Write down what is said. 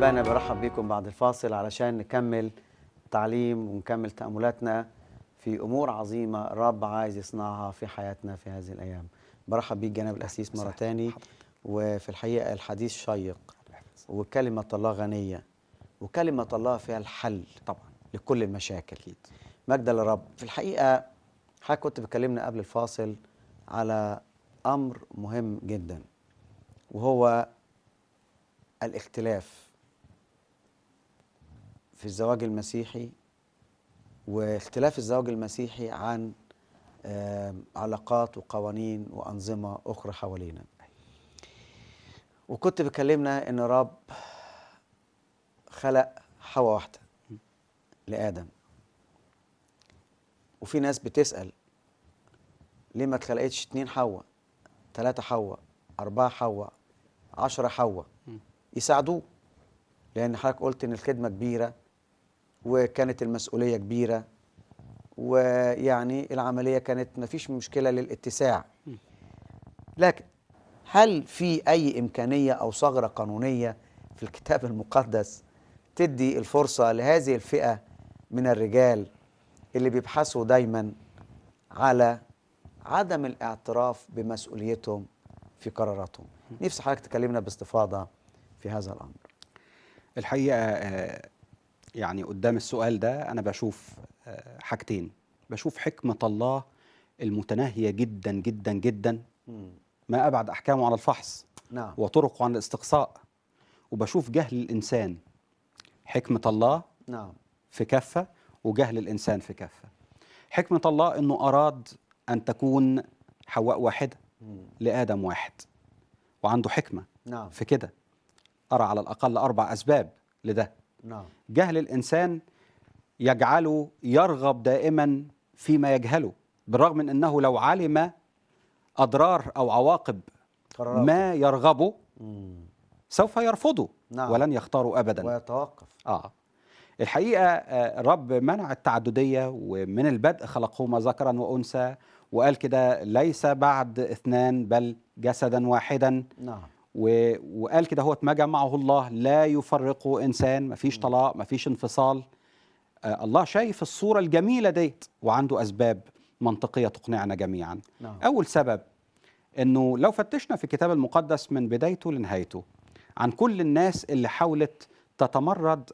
أحبائنا برحب بكم بعد الفاصل علشان نكمل تعليم ونكمل تأملاتنا في أمور عظيمة الرب عايز يصنعها في حياتنا في هذه الأيام برحب بيك جناب الأسيس مرة تاني وفي الحقيقة الحديث شيق وكلمة الله غنية وكلمة الله فيها الحل طبعا لكل المشاكل أكيد. مجد للرب في الحقيقة حضرتك كنت بتكلمنا قبل الفاصل على أمر مهم جدا وهو الاختلاف في الزواج المسيحي واختلاف الزواج المسيحي عن آم، علاقات وقوانين وأنظمة أخرى حوالينا وكنت بكلمنا إن رب خلق حواء واحدة لآدم وفي ناس بتسأل ليه ما اتخلقتش اتنين حواء تلاتة حواء أربعة حواء عشرة حواء يساعدوه لأن حضرتك قلت إن الخدمة كبيرة وكانت المسؤولية كبيرة ويعني العملية كانت مفيش مشكلة للاتساع لكن هل في أي إمكانية أو ثغرة قانونية في الكتاب المقدس تدي الفرصة لهذه الفئة من الرجال اللي بيبحثوا دايما على عدم الاعتراف بمسؤوليتهم في قراراتهم نفسي حضرتك تكلمنا باستفاضة في هذا الأمر الحقيقه آه، يعني قدام السؤال ده انا بشوف آه، حاجتين بشوف حكمه الله المتناهيه جدا جدا جدا ما ابعد احكامه عن الفحص نعم وطرقه عن الاستقصاء وبشوف جهل الانسان حكمه الله نعم في كفه وجهل الانسان في كفه حكمه الله انه اراد ان تكون حواء واحده لادم واحد وعنده حكمه نعم في كده أرى على الأقل أربع أسباب لده نعم جهل الإنسان يجعله يرغب دائما فيما يجهله بالرغم من أنه لو علم أضرار أو عواقب قرارات ما يرغبه مم. سوف يرفضه نعم. ولن يختاره أبدا ويتوقف آه الحقيقة آه، الرب منع التعددية ومن البدء خلقهما ذكرا وأنثى وقال كده ليس بعد اثنان بل جسدا واحدا نعم و... وقال كده هو ما جمعه الله لا يفرقه انسان مفيش طلاق مفيش انفصال آه الله شايف الصوره الجميله ديت وعنده اسباب منطقيه تقنعنا جميعا نعم اول سبب انه لو فتشنا في الكتاب المقدس من بدايته لنهايته عن كل الناس اللي حاولت تتمرد